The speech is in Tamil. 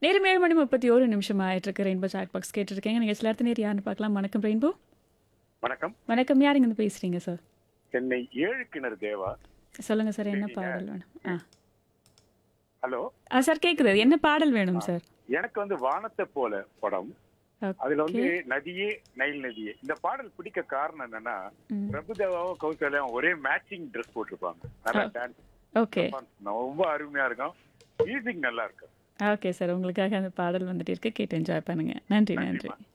நேரம் ஏழு மணி முப்பத்தி ஒரு நிமிஷம் ஆயிட்டு இருக்கு ரெயின்போ சாட் பாக்ஸ் கேட்டிருக்கேங்க நீங்கள் சில நேரம் யாருன்னு பார்க்கலாம் வணக்கம் ரெயின்போ வணக்கம் வணக்கம் யாருங்க இருந்து பேசுறீங்க சார் சென்னை ஏழு கிணறு தேவா சொல்லுங்க சார் என்ன பாடல் வேணும் ஆ ஹலோ ஆ சார் கேட்குது என்ன பாடல் வேணும் சார் எனக்கு வந்து வானத்தை போல படம் அதுல வந்து நதியே நைல் நதியே இந்த பாடல் பிடிக்க காரணம் என்னன்னா ம். பிரபுதேவாவும் கௌசல்யாவும் ஒரே மேட்சிங் ட்ரெஸ் போட்டிருப்பாங்க நல்லா டான்ஸ் ஓகே ரொம்ப அருமையா இருக்கும் மியூசிக் நல்லா இருக்கும் ஓகே சார் உங்களுக்காக அந்த பாடல் வந்துட்டு இருக்கு கேட்டு என்ஜாய் பண்ணுங்க நன்றி நன்றி